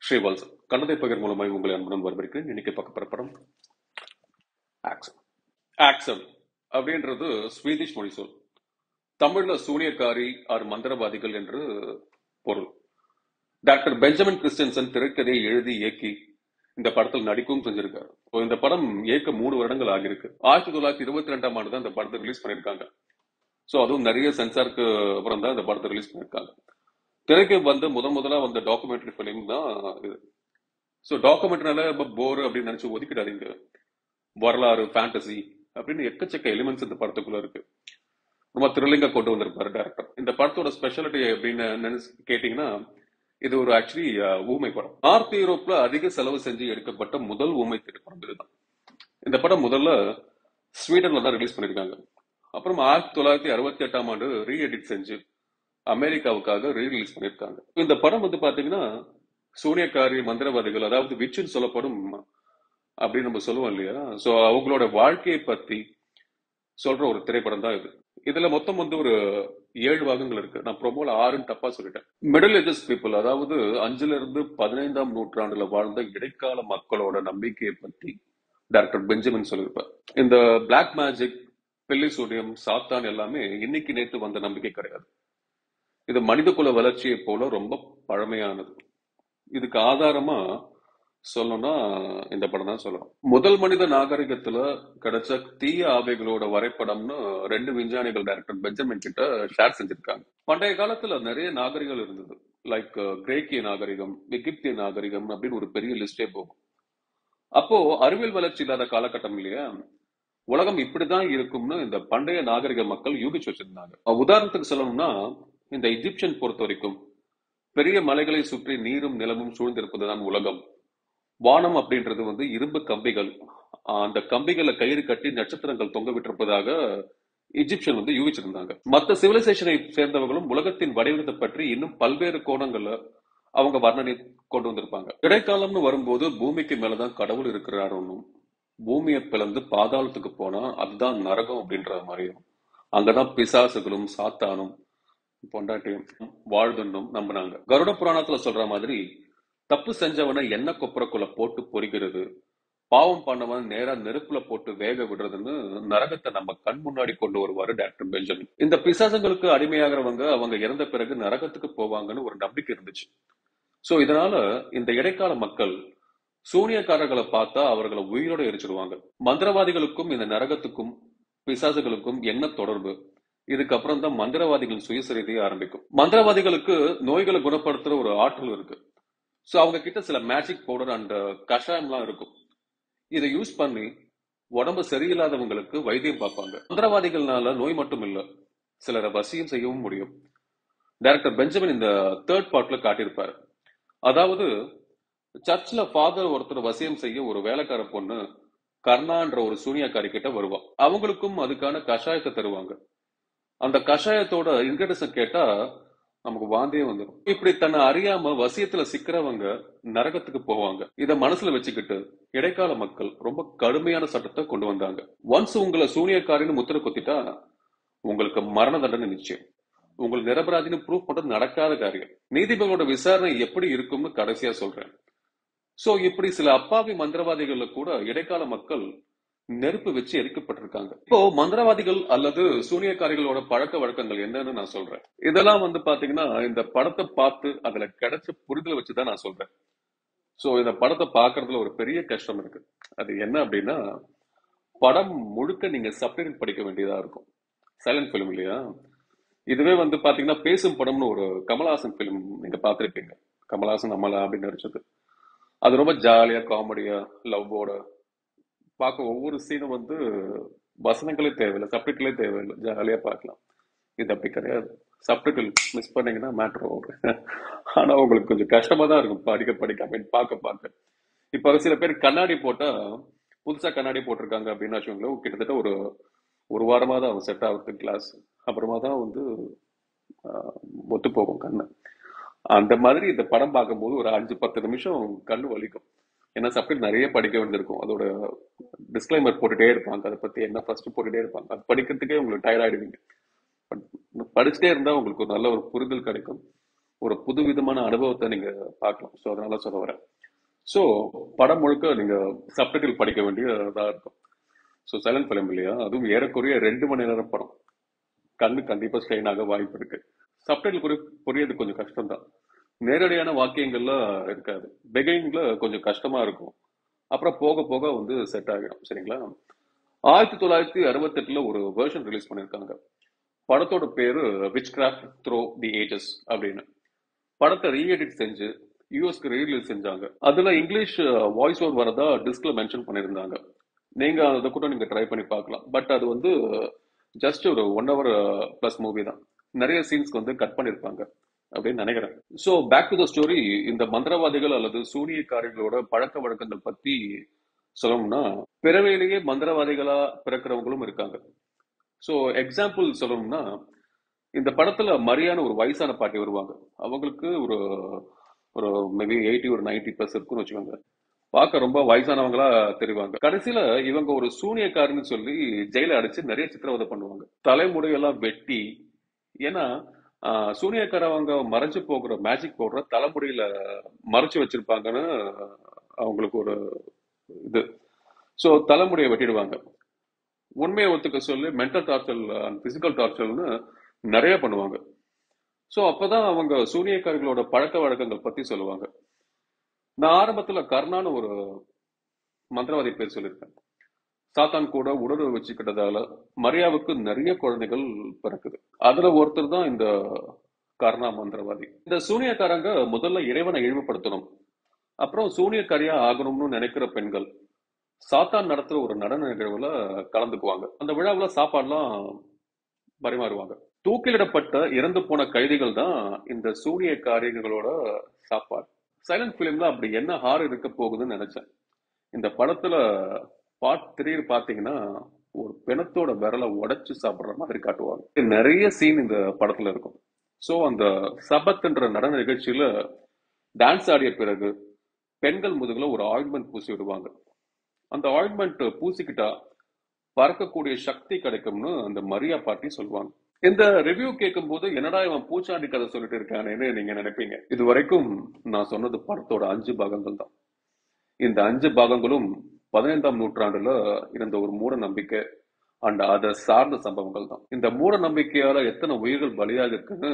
ஸ்ரீவால்ஸ் கண்ணதை பகிர் மூலமாய் உங்களை அன்புடன் வரவேற்கிறேன் இன்னைக்கு பார்க்க போற படம் ஆக்சன் ஆக்சன் அப்படின்றது ஸ்வீடிஷ் மொழி சொல் தமிழ்ல சூனியக்காரி ஆர் மந்திரவாதிகள் என்று பொருள் டாக்டர் பெஞ்சமின் கிறிஸ்டன்சன் திரைக்கதையை எழுதி இயக்கி இந்த படத்தில் நடிக்கவும் செஞ்சிருக்காரு So, இந்த படம் இயக்க மூணு வருடங்கள் ஆகியிருக்கு ஆயிரத்தி தொள்ளாயிரத்தி இருபத்தி ரெண்டாம் ஆண்டு தான் இந்த படத்தை ரிலீஸ் பண்ணியிருக்காங்க ஸோ அதுவும் நிறைய சென்சாருக்கு அப்புறம் தான் இந்த படத்தை ரிலீஸ் பண்ணியிருக்காங்க திரைக்கு வந்து முதன் முதலா வந்த டாக்குமெண்ட்ரி ஃபிலிம் தான் இது ஸோ டாக்குமெண்ட்ரினால ரொம்ப போர் அப்படின்னு நினைச்சு ஒதுக்கிடாதீங்க வரலாறு ஃபேண்டசி அப்படின்னு எக்கச்சக்க எலிமெண்ட்ஸ் இந்த படத்துக்குள்ள இருக்கு ரொம்ப த்ரில்லிங்கா கொண்டு வந்திருப்பாரு டேரக்டர் இந்த படத்தோட ஸ்பெஷாலிட்டி அப்படின்னு நினைச்சு கேட்டீங்கன்னா இது ஒரு ஆக்சுவலி ஊமை படம் நார்த் யூரோப்ல அதிக செலவு செஞ்சு எடுக்கப்பட்ட முதல் ஊமை திரைப்படம் இதுதான் இந்த படம் முதல்ல ஸ்வீடன்ல தான் ரிலீஸ் பண்ணிருக்காங்க அப்புறம் ஆயிரத்தி தொள்ளாயிரத்தி அறுபத்தி எட்டாம் ஆண்டு ரீ எடிட் செஞ்சு அமெரிக்காவுக்காக ரீ ரிலீஸ் பண்ணிருக்காங்க இந்த படம் வந்து பாத்தீங்கன்னா சூனியக்காரி மந்திரவாதிகள் அதாவது விச்சுன்னு சொல்லப்படும் அப்படின்னு நம்ம சொல்லுவோம் இல்லையா சோ அவங்களோட வாழ்க்கையை பத்தி சொல்ற ஒரு திரைப்படம் தான் இது இதுல மொத்தம் வந்து ஒரு ஏழு பாகங்கள் இருக்கு நான் ப்ரோமோல ஆறுன்னு தப்பா சொல்லிட்டேன் மிடில் ஏஜஸ் பீப்புள் அதாவது அஞ்சுல இருந்து பதினைந்தாம் நூற்றாண்டுல வாழ்ந்த இடைக்கால மக்களோட நம்பிக்கையை பத்தி டாக்டர் பெஞ்சமின் சொல்லியிருப்பார் இந்த பிளாக் மேஜிக் பில்லி சூடியம் சாத்தான் எல்லாமே இன்னைக்கு நேற்று வந்த நம்பிக்கை கிடையாது இது மனிதகுல வளர்ச்சியை போல ரொம்ப பழமையானது இதுக்கு ஆதாரமா சொல்லணும்னா இந்த படம் தான் சொல்லணும் முதல் மனித நாகரிகத்துல கிடைச்ச தீய ஆவைகளோட வரைபடம்னு ரெண்டு விஞ்ஞானிகள் டைரக்டர் பெஞ்சமின் கிட்ட ஷேர் செஞ்சிருக்காங்க பண்டைய காலத்துல நிறைய நாகரிகங்கள் இருந்தது லைக் கிரேக்கிய நாகரிகம் எகிப்திய நாகரிகம் அப்படின்னு ஒரு பெரிய லிஸ்டே போகும் அப்போ அறிவியல் வளர்ச்சி இல்லாத காலகட்டம் இல்லையா உலகம் இப்படிதான் இருக்கும்னு இந்த பண்டைய நாகரிக மக்கள் யூகிச்சு வச்சிருந்தாங்க உதாரணத்துக்கு சொல்லணும்னா இந்த எஜிப்சியன் பொறுத்த வரைக்கும் பெரிய மலைகளை சுற்றி நீரும் நிலமும் சூழ்ந்திருப்பதுதான் உலகம் வானம் அப்படின்றது வந்து இரும்பு கம்பிகள் ஆஹ் அந்த கம்பிகளை கயிறு கட்டி நட்சத்திரங்கள் தொங்க விட்டிருப்பதாக எஜிப்சியன் வந்து யூகிச்சிருந்தாங்க மற்ற சிவிலைசேஷனை சேர்ந்தவர்களும் உலகத்தின் வடிவத்தை பற்றி இன்னும் பல்வேறு கோணங்கள்ல அவங்க வர்ணனை கொண்டு வந்திருப்பாங்க இடைக்காலம்னு வரும்போது பூமிக்கு மேலதான் கடவுள் இருக்கிறாருன்னும் பூமியை பிளந்து பாதாளத்துக்கு போனா அதுதான் நரகம் அப்படின்ற மாதிரியும் அங்கதான் பிசாசுகளும் சாத்தானும் பொண்டாட்டியும் வாழ்துன்னும் நம்பினாங்க கருட புராணத்துல சொல்ற மாதிரி தப்பு செஞ்சவனை எண்ணெய் கொப்பரக்குள்ள போட்டு பொறிக்கிறது பாவம் பண்ணவன் நேரா நெருப்புல போட்டு வேக விடுறதுன்னு நரகத்தை நம்ம கண் முன்னாடி கொண்டு வருவாரு டாக்டர் பெஞ்சமின் இந்த பிசாசங்களுக்கு அடிமையாகிறவங்க அவங்க இறந்த பிறகு நரகத்துக்கு போவாங்கன்னு ஒரு நம்பிக்கை இருந்துச்சு சோ இதனால இந்த இடைக்கால மக்கள் சூனியக்காரர்களை பார்த்தா அவர்களை உயிரோட எரிச்சிடுவாங்க மந்திரவாதிகளுக்கும் இந்த நரகத்துக்கும் பிசாசுகளுக்கும் என்ன தொடர்பு இதுக்கப்புறம் தான் மந்திரவாதிகளின் சுயசரிதையை ஆரம்பிக்கும் மந்திரவாதிகளுக்கு நோய்களை குணப்படுத்துற ஒரு ஆற்றல் இருக்கு சோ அவங்க கிட்ட சில மேஜிக் பவுடர் அண்ட் கஷாயம்லாம் இருக்கும் இதை யூஸ் பண்ணி உடம்பு சரியில்லாதவங்களுக்கு வைத்தியம் பார்ப்பாங்க மந்திரவாதிகள்னால நோய் மட்டும் இல்ல சிலரை வசியம் செய்யவும் முடியும் டைரக்டர் பெஞ்சமின் இந்த தேர்ட் பார்ட்ல காட்டியிருப்பாரு அதாவது சர்ச்ல ஃபாதர் ஒருத்தர் வசியம் செய்ய ஒரு வேலைக்கார பொண்ணு கர்ணான்ற ஒரு சூனியக்காரி கிட்ட வருவா அவங்களுக்கும் அதுக்கான கஷாயத்தை தருவாங்க அந்த கஷாயத்தோட இன்கிரடியன்ஸ் கேட்டா நமக்கு வாந்தியே வந்துடும் இப்படி தன்னை அறியாம வசியத்துல சிக்கிறவங்க நரகத்துக்கு போவாங்க இத மனசுல வச்சுக்கிட்டு இடைக்கால மக்கள் ரொம்ப கடுமையான சட்டத்தை கொண்டு வந்தாங்க ஒன்ஸ் உங்களை சூனியக்காரின்னு முத்திர குத்திட்டா உங்களுக்கு மரண தண்டனை நிச்சயம் உங்கள் நிரபராதின்னு ப்ரூவ் பண்றது நடக்காத காரியம் நீதிபதியோட விசாரணை எப்படி இருக்கும்னு கடைசியா சொல்றேன் சோ இப்படி சில அப்பாவி மந்திரவாதிகள்ல கூட இடைக்கால மக்கள் நெருப்பு வச்சு எரிக்கப்பட்டிருக்காங்க இப்போ மந்திரவாதிகள் அல்லது சூனியக்காரிகளோட பழக்க வழக்கங்கள் என்னன்னு நான் சொல்றேன் இதெல்லாம் வந்து பாத்தீங்கன்னா இந்த படத்தை பார்த்து அதுல கிடைச்ச புரிதலை வச்சுதான் நான் சொல்றேன் சோ இந்த படத்தை பார்க்கறதுல ஒரு பெரிய கஷ்டம் இருக்கு அது என்ன அப்படின்னா படம் முழுக்க நீங்க சப்டைட்டில் படிக்க வேண்டியதா இருக்கும் சைலண்ட் ஃபிலிம் இல்லையா இதுவே வந்து பாத்தீங்கன்னா பேசும் படம்னு ஒரு கமலஹாசன் ஃபிலிம் நீங்க பார்த்திருப்பீங்க கமலஹாசன் அமலா அப்படின்னு நடிச்சது அது ரொம்ப ஜாலியா காமெடியா லவ்வோட பார்க்க ஒவ்வொரு சீனும் வந்து வசனங்களே தேவையில்லை சப்டைட்டிலே தேவையில்லை ஜாலியா பார்க்கலாம் இது அப்படி கிடையாது சப்டைட்டில் மிஸ் பண்ணீங்கன்னா மேட்ரு ஓவர் ஆனா உங்களுக்கு கொஞ்சம் கஷ்டமா தான் இருக்கும் படிக்க படிக்க ஐ மீன் பார்க்க பார்க்க இப்போ சில பேர் கண்ணாடி போட்டா புதுசா கண்ணாடி போட்டிருக்காங்க அப்படின்னு வச்சுக்கோங்களேன் கிட்டத்தட்ட ஒரு ஒரு வாரமா தான் அவன் செட் ஆகுறது கிளாஸ் அப்புறமா தான் வந்து ஆஹ், ஒத்து போகும் கண்ணு அந்த மாதிரி இந்த படம் பார்க்கும்போது ஒரு அஞ்சு பத்து நிமிஷம் கண்ணு வலிக்கும் ஏன்னா சப்ஜெக்ட் நிறைய படிக்க வேண்டியிருக்கும் அதோட டிஸ்க்ளைமர் போட்டுட்டே இருப்பாங்க அதை பத்தி என்ன ஃபர்ஸ்ட் போட்டுட்டே இருப்பாங்க அது படிக்கிறதுக்கே உங்களுக்கு டயர்ட் ஆயிடுவீங்க பட் படிச்சுட்டே இருந்தா உங்களுக்கு ஒரு நல்ல ஒரு புரிதல் கிடைக்கும் ஒரு புதுவிதமான அனுபவத்தை நீங்க பார்க்கலாம் ஸோ அதனால சொல்ல வரேன் ஸோ படம் முழுக்க நீங்க சப்டைட்டில் படிக்க வேண்டியதா இருக்கும் ஸோ சைலண்ட் ஃபிலிம் இல்லையா அதுவும் ஏறக்குறைய ரெண்டு மணி நேரம் படம் கண்ணு கண்டிப்பா ஸ்ட்ரெயின் ஆக வாய்ப்பு இருக்கு சப்டைட்டில் குறி புரியது கொஞ்சம் கஷ்டம்தான் நேரடியான வாக்கியங்கள்லாம் இருக்காது பிகைனிங்ல கொஞ்சம் கஷ்டமா இருக்கும் அப்புறம் போக போக வந்து செட் ஆகிடும் சரிங்களா ஆயிரத்தி தொள்ளாயிரத்தி அறுபத்தெட்டுல ஒரு வெர்ஷன் ரிலீஸ் பண்ணியிருக்காங்க படத்தோட பேரு witchcraft through the ages அப்படின்னு படத்தை ரீஎடிட் செஞ்சு யூஎஸ்க்கு ரீரிலீஸ் செஞ்சாங்க அதுல இங்கிலீஷ் வாய்ஸ் ஓவர் வரதா டிஸ்க்ல மென்ஷன் பண்ணியிருந்தாங்க நீங்க அதை கூட நீங்க ட்ரை பண்ணி பார்க்கலாம் பட் அது வந்து ஜஸ்ட் ஒரு ஒன் ஹவர் பிளஸ் மூவி தான் நிறைய சீன்ஸ்க்கு வந்து கட் பண்ணியிருப்பாங்க அப்படின்னு நினைக்கிறேன் so back to the story இந்த மந்திரவாதிகள் அல்லது சூனியக்காரிகளோட பழக்க வழக்கங்கள் பத்தி சொல்லணும்னா பிறவையிலேயே மந்திரவாதிகளா பிறக்கிறவங்களும் இருக்காங்க ஸோ எக்ஸாம்பிள் சொல்லணும்னா இந்த படத்துல மரியான ஒரு வயசான பாட்டி வருவாங்க அவங்களுக்கு ஒரு ஒரு மேபி எயிட்டி ஒரு நைன்டி பிளஸ் இருக்குன்னு வச்சுக்கோங்க பார்க்க ரொம்ப வயசானவங்களா தெரிவாங்க கடைசியில இவங்க ஒரு சூனியக்காரன்னு சொல்லி ஜெயில அடைச்சு நிறைய சித்திரவதை பண்ணுவாங்க தலைமுடியெல்லாம் வெட்டி ஏன்னா ஆஹ், சூனியக்காரவங்க மறைஞ்சு போகிற மேஜிக் பவுடரை தலைமுடியில மறைச்சு வச்சிருப்பாங்கன்னு அவங்களுக்கு ஒரு இது ஸோ தலைமுடியை வெட்டிடுவாங்க உண்மையை ஒத்துக்க சொல்லி மென்டல் டார்ச்சர் அண்ட் பிசிக்கல் டார்ச்சர்னு நிறைய பண்ணுவாங்க ஸோ அப்பதான் அவங்க சூனியக்காரிகளோட பழக்க வழக்கங்கள் பத்தி சொல்லுவாங்க நான் ஆரம்பத்துல கர்ணான்னு ஒரு மந்திரவாதி பேர் சொல்லியிருக்கேன் சாத்தான் கூட உடல் வச்சுக்கிட்டதால மரியாவுக்கு நிறைய குழந்தைகள் பிறக்குது அதுல ஒருத்தர் தான் இந்த கர்ணா மந்திரவாதி இந்த சூனியக்காரங்க முதல்ல இறைவனை இழிவுபடுத்தணும் அப்புறம் சூனியக்காரியா ஆகணும்னு நினைக்கிற பெண்கள் சாத்தான் நடத்துற ஒரு நடன நிகழ்வுல கலந்துக்குவாங்க அந்த விழாவுல சாப்பாடுலாம் பரிமாறுவாங்க தூக்கிலிடப்பட்ட இறந்து போன கைதிகள் தான் இந்த சூனிய காரியங்களோட சாப்பாடு சைலண்ட் பிலிம்ல அப்படி என்ன ஹார் இருக்க போகுதுன்னு நினைச்சேன் இந்த படத்துல பார்ட் த்ரீ பாத்தீங்கன்னா ஒரு பிணத்தோட விரலை உடைச்சு சாப்பிடுற மாதிரி காட்டுவாங்க நிறைய சீன் இந்த படத்துல இருக்கும் சோ அந்த சபத்ன்ற நடன நிகழ்ச்சியில டான்ஸ் ஆடிய பிறகு பெண்கள் முதுகுல ஒரு ஆயின்மெண்ட் பூசி விடுவாங்க அந்த ஆயின்மெண்ட் பூசிக்கிட்டா பறக்கக்கூடிய சக்தி கிடைக்கும்னு அந்த மரியா பாட்டி சொல்லுவாங்க இந்த ரிவ்யூ கேட்கும் போது என்னடா இவன் பூச்சாண்டி கதை சொல்லிட்டு இருக்கானேன்னு நீங்க நினைப்பீங்க இது வரைக்கும் நான் சொன்னது படத்தோட அஞ்சு பாகங்கள் தான் இந்த அஞ்சு பாகங்களும் பதினைந்தாம் நூற்றாண்டுல இருந்த ஒரு மூட நம்பிக்கை அண்ட் அதை சார்ந்த சம்பவங்கள் தான் இந்த மூட நம்பிக்கையால எத்தனை உயிர்கள் பலியாக இருக்குன்னு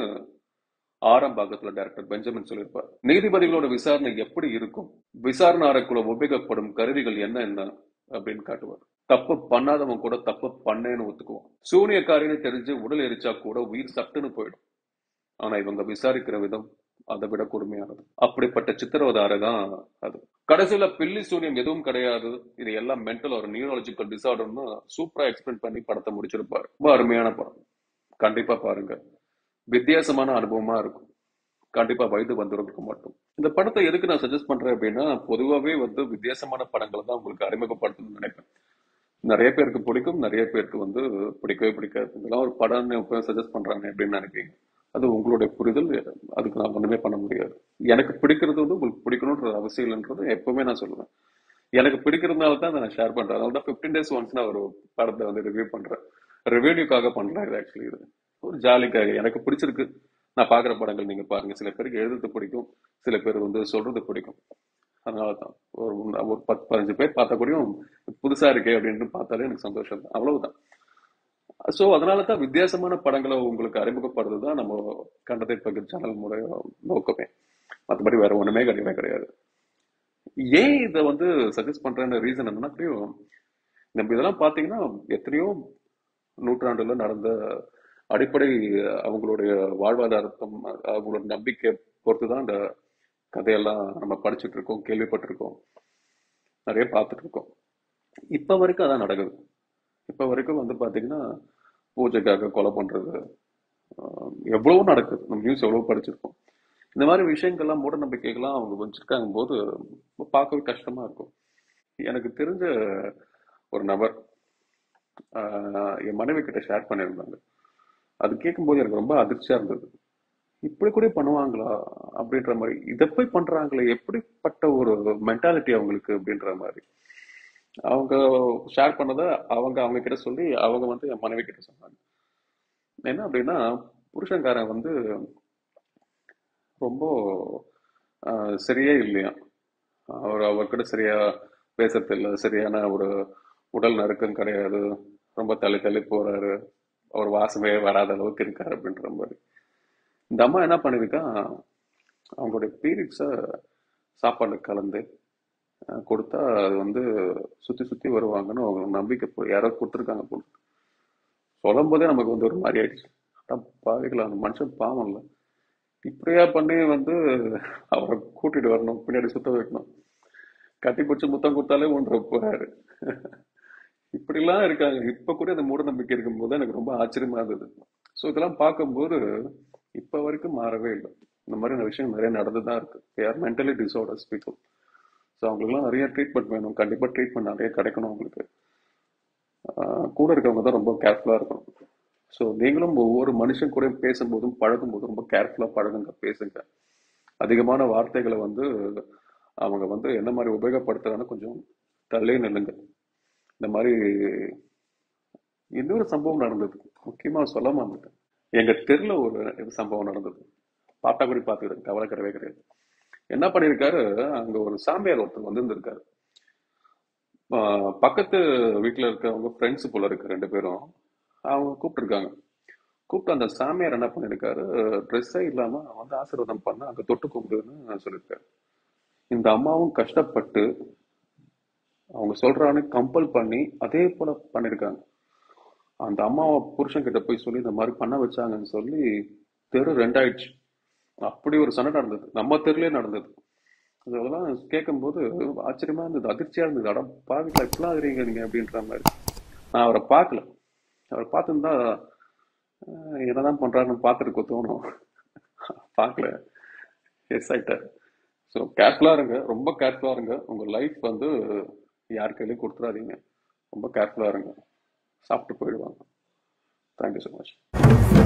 ஆறாம் பாகத்துல டைரக்டர் பெஞ்சமின் சொல்லியிருப்பார் நீதிபதிகளோட விசாரணை எப்படி இருக்கும் விசாரணை அறைக்குள்ள உபயோகப்படும் கருவிகள் என்ன என்ன அப்படின்னு காட்டுவார் தப்பு பண்ணாதவன் கூட தப்பு பண்ணேன்னு ஒத்துக்குவான் சூனியக்காரின்னு தெரிஞ்சு உடல் எரிச்சா கூட உயிர் சட்டுன்னு போயிடும் ஆனா இவங்க விசாரிக்கிற விதம் அதை விட கொடுமையானது அப்படிப்பட்ட சித்திரவதார தான் அது கடைசியில பில்லி சூனியம் எதுவும் கிடையாது இது எல்லாம் மென்டல் ஒரு நியூரலாஜிக்கல் டிசார்டர்னு சூப்பரா எக்ஸ்பிளைன் பண்ணி படத்தை முடிச்சிருப்பாரு ரொம்ப அருமையான படம் கண்டிப்பா பாருங்க வித்தியாசமான அனுபவமா இருக்கும் கண்டிப்பா வயது வந்தவர்களுக்கு மட்டும் இந்த படத்தை எதுக்கு நான் சஜஸ்ட் பண்றேன் அப்படின்னா பொதுவாகவே வந்து வித்தியாசமான படங்களை தான் உங்களுக்கு அறிமுகப்படுத்தணும்னு நினைப்பேன் நிறைய பேருக்கு பிடிக்கும் நிறைய பேருக்கு வந்து பிடிக்கவே பிடிக்காது இதெல்லாம் ஒரு படம்னு சஜஸ்ட் பண்றாங்க அப்படின்னு நினைப்பீங்க அது உங்களுடைய புரிதல் அதுக்கு நான் ஒண்ணுமே பண்ண முடியாது எனக்கு பிடிக்கிறது வந்து உங்களுக்கு பிடிக்கணுன்ற அவசியம் இல்லைன்றது எப்பவுமே நான் சொல்லுவேன் எனக்கு பிடிக்கிறதுனால தான் அதை நான் ஷேர் பண்றேன் அதனால தான் ஃபிஃப்டீன் டேஸ் ஒன்ஸ் நான் ஒரு படத்தை வந்து ரிவ்யூ பண்றேன் ரிவ்யூக்காக பண்றேன் இது ஆக்சுவலி இது ஒரு ஜாலிக்காக எனக்கு பிடிச்சிருக்கு நான் பாக்குற படங்கள் நீங்க பாருங்க சில பேருக்கு எழுதுறது பிடிக்கும் சில பேர் வந்து சொல்றது பிடிக்கும் அதனால தான் ஒரு ஒரு பத்து பதினஞ்சு பேர் பார்த்தா கூடயும் புதுசா இருக்கே அப்படின்னு பார்த்தாலே எனக்கு சந்தோஷம் தான் அவ்வளவுதான் ஸோ அதனால தான் வித்தியாசமான படங்களை உங்களுக்கு அறிமுகப்படுறது தான் நம்ம கண்டதை பகிர் சேனல் முறை நோக்கமே மற்றபடி வேற ஒண்ணுமே கிடையவே கிடையாது ஏன் இதை வந்து சஜஸ்ட் பண்றேன்னு ரீசன் என்னன்னா அப்படியும் நம்ம இதெல்லாம் பார்த்தீங்கன்னா எத்தனையோ நூற்றாண்டுல நடந்த அடிப்படை அவங்களுடைய வாழ்வாதாரத்தம் அவங்களோட நம்பிக்கை பொறுத்து தான் அந்த கதையெல்லாம் நம்ம படிச்சுட்டு இருக்கோம் கேள்விப்பட்டிருக்கோம் நிறைய பார்த்துட்டு இருக்கோம் இப்ப வரைக்கும் அதான் நடக்குது இப்ப வரைக்கும் வந்து பாத்தீங்கன்னா பூஜைக்காக கொலை பண்றது ஆஹ் எவ்வளவோ நடக்குது நம்ம நியூஸ் எவ்வளவு படிச்சிருக்கோம் இந்த மாதிரி விஷயங்கள்லாம் மூட நம்பிக்கைகள்லாம் அவங்க வச்சிருக்காங்க போது பார்க்கவே கஷ்டமா இருக்கும் எனக்கு தெரிஞ்ச ஒரு நபர் ஆஹ் என் மனைவி கிட்ட ஷேர் பண்ணியிருந்தாங்க அது கேட்கும்போது எனக்கு ரொம்ப அதிர்ச்சியா இருந்தது இப்படி கூட பண்ணுவாங்களா அப்படின்ற மாதிரி இதை போய் பண்றாங்களே எப்படிப்பட்ட ஒரு மென்டாலிட்டி அவங்களுக்கு அப்படின்ற மாதிரி அவங்க ஷேர் பண்ணத அவங்க அவங்க கிட்ட சொல்லி அவங்க வந்து என் மனைவி கிட்ட சொன்னாங்க என்ன அப்படின்னா புருஷன்காரன் வந்து ரொம்ப ஆஹ், சரியே இல்லையா அவர் அவர்கிட்ட சரியா பேசுறது இல்லை சரியான ஒரு உடல் நறுக்கம் கிடையாது ரொம்ப தள்ளி தள்ளி போறாரு அவர் வாசமே வராத அளவுக்கு இருக்காரு அப்படின்ற மாதிரி இந்த அம்மா என்ன பண்ணிருக்கா அவங்களுடைய பீரியட்ஸை சாப்பாடு கலந்து அஹ், கொடுத்தா அது வந்து சுத்தி சுத்தி வருவாங்கன்னு அவங்க நம்பிக்கை போ- யாரோ கொடுத்துருக்காங்க போல சொல்லும் போதே நமக்கு வந்து ஒரு மாதிரி ஆயிடுச்சு அதான் பாவிக்கலாம் அந்த மனுஷன் பாவம் இல்லை இப்படியா பண்ணி வந்து அவரை கூட்டிட்டு வரணும் பின்னாடி சுத்த வைக்கணும் கட்டி பிடிச்சி முத்தம் கொடுத்தாலே ஒன்று போறாரு இப்படிலாம் இருக்காங்க இப்ப கூட அந்த மூட நம்பிக்கை இருக்கும்போது எனக்கு ரொம்ப ஆச்சரியமா இருந்தது ஸோ இதெல்லாம் பார்க்கும்போது இப்ப வரைக்கும் மாறவே இல்லை இந்த மாதிரி விஷயம் நிறைய நடந்துதான் இருக்கு யார் மென்டலி டிசார்டர்ஸ் பீப்புள் ஸோ அவங்களுக்குலாம் நிறைய ட்ரீட்மெண்ட் வேணும் கண்டிப்பா ட்ரீட்மெண்ட் நிறைய கிடைக்கணும் அவங்களுக்கு ஆஹ் கூட இருக்கவங்க தான் ரொம்ப கேர்ஃபுல்லா இருக்கணும் ஸோ நீங்களும் ஒவ்வொரு மனுஷன் கூட பேசும்போதும் பழகும் போதும் ரொம்ப கேர்ஃபுல்லா பழகுங்க பேசுங்க அதிகமான வார்த்தைகளை வந்து அவங்க வந்து என்ன மாதிரி உபயோகப்படுத்துறான்னு கொஞ்சம் தள்ளே நில்லுங்க இந்த மாதிரி இன்னொரு சம்பவம் நடந்தது முக்கியமா சொல்ல மாட்டேன் எங்க தெருல ஒரு சம்பவம் நடந்தது பார்த்தா கூட பார்த்துக்கிட்டு கவலை கிடையவே கிடையாது என்ன பண்ணியிருக்காரு அங்க ஒரு சாமியார் ஒருத்தர் வந்து இருந்திருக்காரு ஆஹ் பக்கத்து வீட்டுல இருக்கவங்க ஃப்ரெண்ட்ஸ் போல இருக்கு ரெண்டு பேரும் அவங்க கூப்பிட்டுருக்காங்க கூப்பிட்டு அந்த சாமியார் என்ன பண்ணிருக்காரு ட்ரெஸ்ஸே இல்லாம வந்து ஆசீர்வாதம் பண்ண அங்க தொட்டு கும்பிடுன்னு சொல்லியிருக்காரு இந்த அம்மாவும் கஷ்டப்பட்டு அவங்க சொல்றான்னு கம்பல் பண்ணி அதே போல பண்ணிருக்காங்க அந்த அம்மாவை புருஷன் கிட்ட போய் சொல்லி இந்த மாதிரி பண்ண வச்சாங்கன்னு சொல்லி தெரு ரெண்டாயிடுச்சு அப்படி ஒரு சண்டை நடந்தது நம்ம தெருலயே நடந்தது அதெல்லாம் கேட்கும்போது ஆச்சரியமா இருந்தது அதிர்ச்சியா இருந்தது அட பாவிக்கல இப்படிலாம் ஆகுறீங்க நீங்க அப்படின்ற மாதிரி நான் அவரை பார்க்கல அவரை பார்த்துருந்தா அஹ், என்னதான் பண்றாருன்னு பார்த்துருக்க தோணும் பார்க்கல எஸ் ஆயிட்டார் ஸோ கேர்ஃபுல்லா இருங்க ரொம்ப கேர்ஃபுல்லா இருங்க உங்க லைஃப் வந்து யார் கையிலையும் கொடுத்துறாதீங்க ரொம்ப கேர்ஃபுல்லா இருங்க சாப்பிட்டு போயிடுவாங்க தேங்க்யூ ஸோ மச்